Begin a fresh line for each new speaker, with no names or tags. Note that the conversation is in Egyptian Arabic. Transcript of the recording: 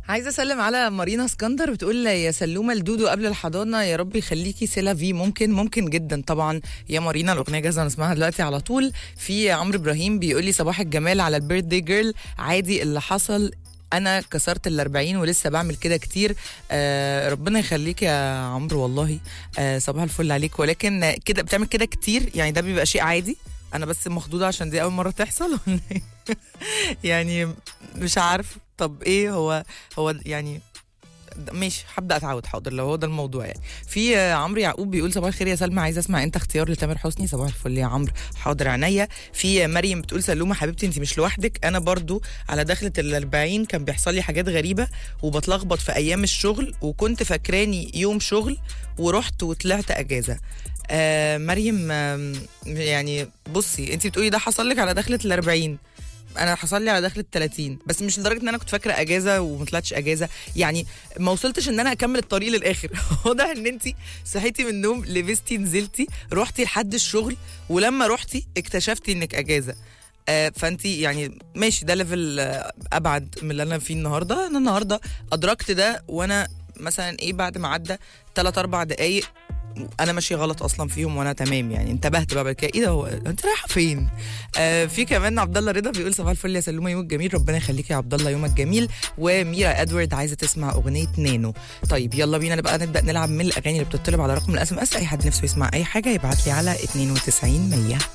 عايزه اسلم على مارينا اسكندر بتقول يا سلومه الدودو قبل الحضانه يا رب يخليكي سيلا في ممكن ممكن جدا طبعا يا مارينا الاغنيه جاهزه نسمعها دلوقتي على طول في عمرو ابراهيم بيقول لي صباح الجمال على البيرث داي جيرل عادي اللي حصل انا كسرت ال 40 ولسه بعمل كده كتير آه ربنا يخليك يا عمرو والله آه صباح الفل عليك ولكن كده بتعمل كده كتير يعني ده بيبقى شيء عادي انا بس مخضوضه عشان دي اول مره تحصل ولا إيه؟ يعني مش عارف طب ايه هو هو يعني د- ماشي هبدا اتعود حاضر لو هو ده الموضوع يعني في آه، عمرو يعقوب بيقول صباح الخير يا سلمى عايزه اسمع انت اختيار لتامر حسني صباح الفل يا عمرو حاضر عينيا في آه، مريم بتقول سلومه حبيبتي انت مش لوحدك انا برضو على دخله ال 40 كان بيحصل لي حاجات غريبه وبتلخبط في ايام الشغل وكنت فاكراني يوم شغل ورحت وطلعت اجازه آه مريم آم، يعني بصي انت بتقولي ده حصل لك على دخله ال 40 انا حصل لي على دخل ال 30 بس مش لدرجه ان انا كنت فاكره اجازه وما طلعتش اجازه يعني ما وصلتش ان انا اكمل الطريق للاخر واضح ان انت صحيتي من النوم لبستي نزلتي رحتي لحد الشغل ولما رحتي اكتشفتي انك اجازه آه فانت يعني ماشي ده ليفل آه ابعد من اللي انا فيه النهارده انا النهارده ادركت ده وانا مثلا ايه بعد ما عدى 3 4 دقايق انا ماشيه غلط اصلا فيهم وانا تمام يعني انتبهت بقى بعد كده ايه ده هو انت رايحه فين آه في كمان عبد الله رضا بيقول صباح الفل يا سلومه يومك جميل ربنا يخليك يا عبد الله يومك جميل وميرا ادوارد عايزه تسمع اغنيه نانو طيب يلا بينا نبقى نبدا نلعب من الاغاني اللي بتطلب على رقم الاس ام اس اي حد نفسه يسمع اي حاجه يبعت لي على 92 100